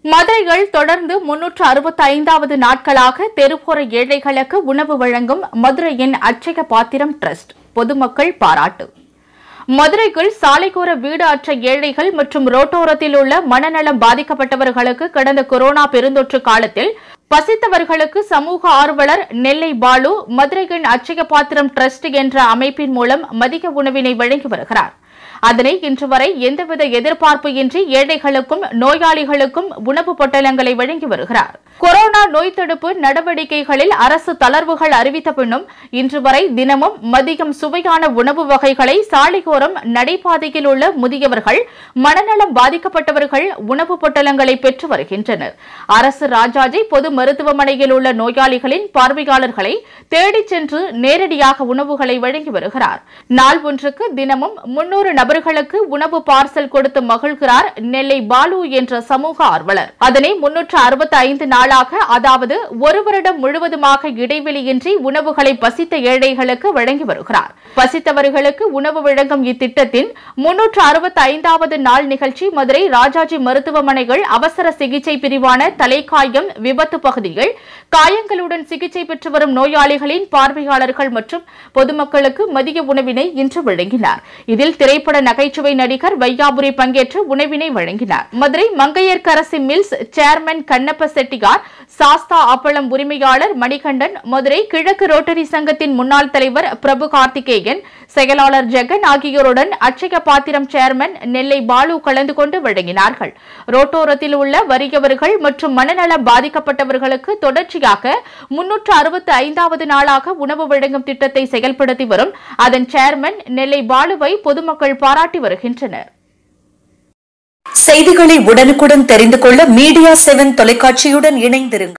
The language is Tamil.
மதுரையில் தொடர்ந்து முன்னூற்று அறுபத்தி ஐந்தாவது நாட்களாக தெருப்போர ஏழைகளுக்கு உணவு வழங்கும் மதுரையின் அட்சய பாத்திரம் டிரஸ்ட் பொதுமக்கள் பாராட்டு மதுரைக்குள் சாலையோர வீடு அற்ற ஏழைகள் மற்றும் ரோட்டோரத்தில் உள்ள மனநலம் பாதிக்கப்பட்டவர்களுக்கு கடந்த கொரோனா பெருந்தொற்று காலத்தில் பசித்தவர்களுக்கு சமூக ஆர்வலர் நெல்லை பாலு மதுரையின் அட்சய பாத்திரம் டிரஸ்ட் என்ற அமைப்பின் மூலம் மதிய உணவினை வழங்கி வருகிறார் அதனை இன்று வரை எந்தவித எதிர்பார்ப்பு இன்றி ஏழைகளுக்கும் நோயாளிகளுக்கும் உணவு பொட்டலங்களை வழங்கி வருகிறார் கொரோனா நோய் தடுப்பு நடவடிக்கைகளில் அரசு தளர்வுகள் அறிவித்த பின்னும் இன்று வரை தினமும் மதியம் சுவையான உணவு வகைகளை சாலையோரம் நடைபாதையில் உள்ள முதியவர்கள் மனநலம் பாதிக்கப்பட்டவர்கள் உணவு பொட்டலங்களை பெற்று வருகின்றனர் அரசு ராஜாஜி பொது மருத்துவமனையில் உள்ள நோயாளிகளின் பார்வையாளர்களை தேடிச் சென்று நேரடியாக உணவுகளை வழங்கி வருகிறார் நாள் ஒன்றுக்கு தினமும் முன்னூறு நபர்களுக்கு உணவு பார்சல் கொடுத்து மகிழ்கிறார் நெல்லை பாலு என்ற சமூக ஆர்வலர் அதனை முன்னூற்று அறுபத்தி ஐந்து நாளாக அதாவது ஒரு வருடம் முழுவதுமாக இடைவெளியின்றி உணவுகளை பசித்த ஏழைகளுக்கு வழங்கி வருகிறார் பசித்தவர்களுக்கு உணவு வழங்கும் இத்திட்டத்தின் முன்னூற்று அறுபத்தி ஐந்தாவது நாள் நிகழ்ச்சி மதுரை ராஜாஜி மருத்துவமனைகள் அவசர சிகிச்சை பிரிவான தலைக்காயம் விபத்து பகுதியில் காயங்களுடன் சிகிச்சை பெற்று வரும் நோயாளிகளின் பார்வையாளர்கள் மற்றும் பொதுமக்களுக்கு மதிய உணவினை இன்று வழங்கினார் இதில் திரைப்பட நகைச்சுவை நடிகர் வையாபுரி பங்கேற்று உணவினை வழங்கினார் மதுரை மங்கையர்கரசி மில்ஸ் சேர்மன் கண்ணப்ப செட்டியார் சாஸ்தா அப்பளம் உரிமையாளர் மணிகண்டன் மதுரை கிழக்கு ரோட்டரி சங்கத்தின் முன்னாள் தலைவர் பிரபு கார்த்திகேயன் செயலாளர் ஜெகன் ஆகியோருடன் அட்சய பாத்திரம் சேர்மன் நெல்லை பாலு கலந்து கொண்டு வழங்கினார்கள் ரோட்டோரத்தில் உள்ள வறியவர்கள் மற்றும் மனநலம் பாதிக்கப்பட்டவர்களுக்கு தொடர்ச்சியாக முன்னூற்று அறுபத்தி ஐந்தாவது நாளாக உணவு வழங்கும் திட்டத்தை செயல்படுத்தி வரும் அதன் சேர்மன் நெல்லை பாலுவை பொதுமக்கள் பாராட்டி வருகின்றனர் செய்திகளை உடனுக்குடன் தெரிந்து கொள்ள மீடியா செவன் தொலைக்காட்சியுடன் இணைந்திருங்கள்